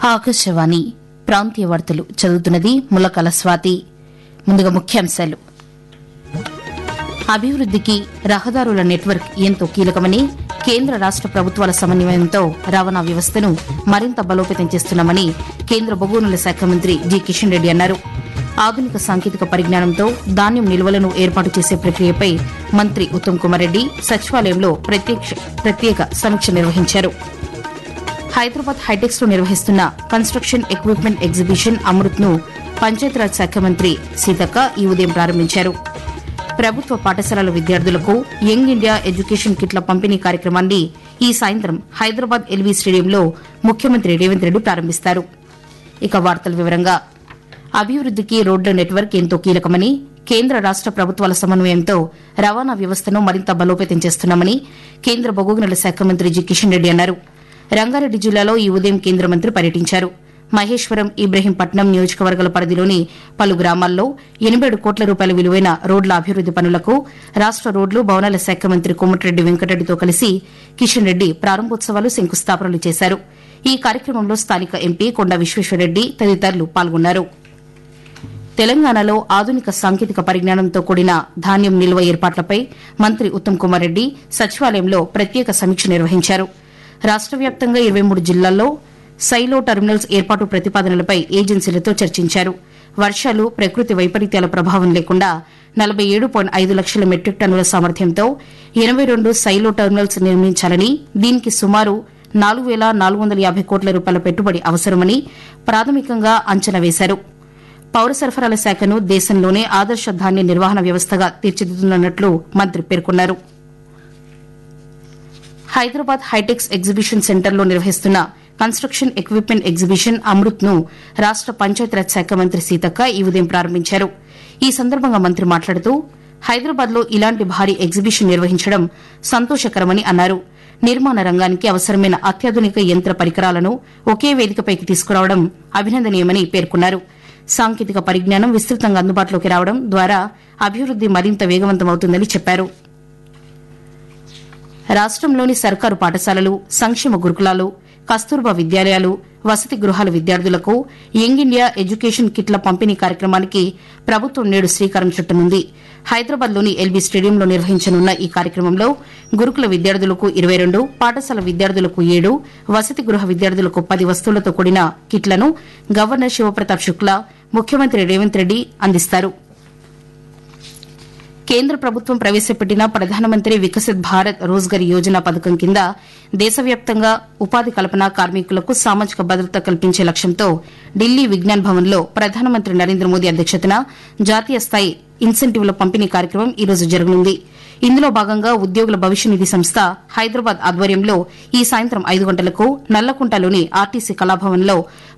ఆకాశవాణి ప్రాంతీయ వార్తలు చదువుతున్నది ములకల స్వాతి ముందుగా ముఖ్యాంశాలు అభివృద్దికి రహదారుల నెట్వర్క్ ఎంతో కీలకమని కేంద్ర రాష్ట ప్రభుత్వాల సమన్వయంతో రవాణా వ్యవస్థను మరింత బలోపేతం చేస్తున్నామని కేంద్ర బొగోనుల శాఖ మంత్రి జి కిషన్ రెడ్డి అన్నారు ఆధునిక సాంకేతిక పరిజ్ఞానంతో ధాన్యం నిల్వలను ఏర్పాటు చేసే ప్రక్రియపై మంత్రి ఉత్తమ్ కుమార్ రెడ్డి సచివాలయంలో ప్రత్యక్ష- ప్రత్యేక సమీక్ష నిర్వహించారు హైదరాబాద్ హైటెక్స్ లో నిర్వహిస్తున్న కన్స్ట్రక్షన్ ఎక్విప్మెంట్ ఎగ్జిబిషన్ అమృత్ ను పంచాయతీరాజ్ శాఖ మంత్రి సీతక్క ఈ ఉదయం ప్రారంభించారు ప్రభుత్వ పాఠశాలల విద్యార్థులకు యంగ్ ఇండియా ఎడ్యుకేషన్ కిట్ల పంపిణీ కార్యక్రమాన్ని ఈ సాయంత్రం హైదరాబాద్ ఎల్వీ స్టేడియంలో ముఖ్యమంత్రి రేవంత్ రెడ్డి ప్రారంభిస్తారు ఇక వార్తల వివరంగా అభివృద్దికి రోడ్ల నెట్వర్క్ ఎంతో కీలకమని కేంద్ర రాష్ట ప్రభుత్వాల సమన్వయంతో రవాణా వ్యవస్థను మరింత బలోపేతం చేస్తున్నామని కేంద్ర బొగ్గుగనుల శాఖ మంత్రి జి కిషన్ రెడ్డి అన్నారు రంగారెడ్డి జిల్లాలో ఈ ఉదయం కేంద్ర మంత్రి పర్యటించారు మహేశ్వరం ఇబ్రహీంపట్నం నియోజకవర్గాల పరిధిలోని పలు గ్రామాల్లో ఎనబై కోట్ల రూపాయల విలువైన రోడ్ల అభివృద్ది పనులకు రాష్ట రోడ్లు భవనాల శాఖ మంత్రి కోమటిరెడ్డి వెంకటరెడ్డితో కలిసి కిషన్ రెడ్డి ప్రారంభోత్సవాలు శంకుస్థాపనలు చేశారు ఈ కార్యక్రమంలో స్థానిక ఎంపీ కొండ విశ్వేశ్వరరెడ్డి తదితరులు పాల్గొన్నారు తెలంగాణలో ఆధునిక సాంకేతిక పరిజ్ఞానంతో కూడిన ధాన్యం నిల్వ ఏర్పాట్లపై మంత్రి ఉత్తమ్ కుమార్ రెడ్డి సచివాలయంలో ప్రత్యేక సమీక్ష నిర్వహించారు రాష్ట వ్యాప్తంగా ఇరవై మూడు జిల్లాల్లో సైలో టెర్మినల్స్ ఏర్పాటు ప్రతిపాదనలపై ఏజెన్సీలతో చర్చించారు వర్షాలు ప్రకృతి వైపరీత్యాల ప్రభావం లేకుండా నలభై ఏడు పాయింట్ ఐదు లక్షల మెట్రిక్ టన్నుల సామర్థ్యంతో ఎనబై రెండు సైలో టెర్మినల్స్ నిర్మించాలని దీనికి సుమారు నాలుగు వేల నాలుగు వందల యాభై కోట్ల రూపాయల పెట్టుబడి అవసరమని ప్రాథమికంగా అంచనా వేశారు పౌర సరఫరాల శాఖను దేశంలోనే ఆదర్శ ధాన్య నిర్వహణ వ్యవస్థగా తీర్చిదిద్దుతున్నట్లు మంత్రి పేర్కొన్నారు హైదరాబాద్ హైటెక్స్ ఎగ్జిబిషన్ సెంటర్లో నిర్వహిస్తున్న కన్స్ట్రక్షన్ ఎక్విప్మెంట్ ఎగ్జిబిషన్ అమృత్ ను రాష్ట పంచాయతీరాజ్ శాఖ మంత్రి సీతక్క ఈ ఉదయం ప్రారంభించారు ఈ సందర్భంగా మంత్రి మాట్లాడుతూ హైదరాబాద్ లో ఇలాంటి భారీ ఎగ్జిబిషన్ నిర్వహించడం సంతోషకరమని అన్నారు నిర్మాణ రంగానికి అవసరమైన అత్యాధునిక యంత్ర పరికరాలను ఒకే వేదికపైకి తీసుకురావడం అభినందనీయమని పేర్కొన్నారు సాంకేతిక పరిజ్ఞానం విస్తృతంగా అందుబాటులోకి రావడం ద్వారా అభివృద్ది మరింత వేగవంతమవుతుందని చెప్పారు రాష్టంలోని సర్కారు పాఠశాలలు సంక్షేమ గురుకులాలు కస్తూర్బా విద్యాలయాలు వసతి గృహాల విద్యార్థులకు యంగ్ ఇండియా ఎడ్యుకేషన్ కిట్ల పంపిణీ కార్యక్రమానికి ప్రభుత్వం నేడు శ్రీకారం చుట్టనుంది హైదరాబాద్లోని ఎల్బీ స్టేడియంలో నిర్వహించనున్న ఈ కార్యక్రమంలో గురుకుల విద్యార్థులకు ఇరవై రెండు పాఠశాల విద్యార్థులకు ఏడు వసతి గృహ విద్యార్థులకు పది వస్తువులతో కూడిన కిట్లను గవర్నర్ శివప్రతాప్ శుక్లా ముఖ్యమంత్రి రేవంత్ రెడ్డి అందిస్తారు కేంద్ర ప్రభుత్వం ప్రవేశపెట్టిన ప్రధానమంత్రి వికసిత్ భారత్ రోజ్గర్ యోజన పథకం కింద దేశవ్యాప్తంగా ఉపాధి కల్పన కార్మికులకు సామాజిక భద్రత కల్పించే లక్ష్యంతో ఢిల్లీ విజ్ఞాన్ భవన్లో ప్రధానమంత్రి నరేంద్ర మోదీ అధ్యక్షతన జాతీయ స్థాయి ఇన్సెంటివ్ల పంపిణీ కార్యక్రమం ఈ రోజు జరగనుంది ఇందులో భాగంగా ఉద్యోగుల భవిష్య నిధి సంస్థ హైదరాబాద్ ఆధ్వర్యంలో ఈ సాయంత్రం ఐదు గంటలకు నల్లకుంటలోని ఆర్టీసీ కళాభవన్లో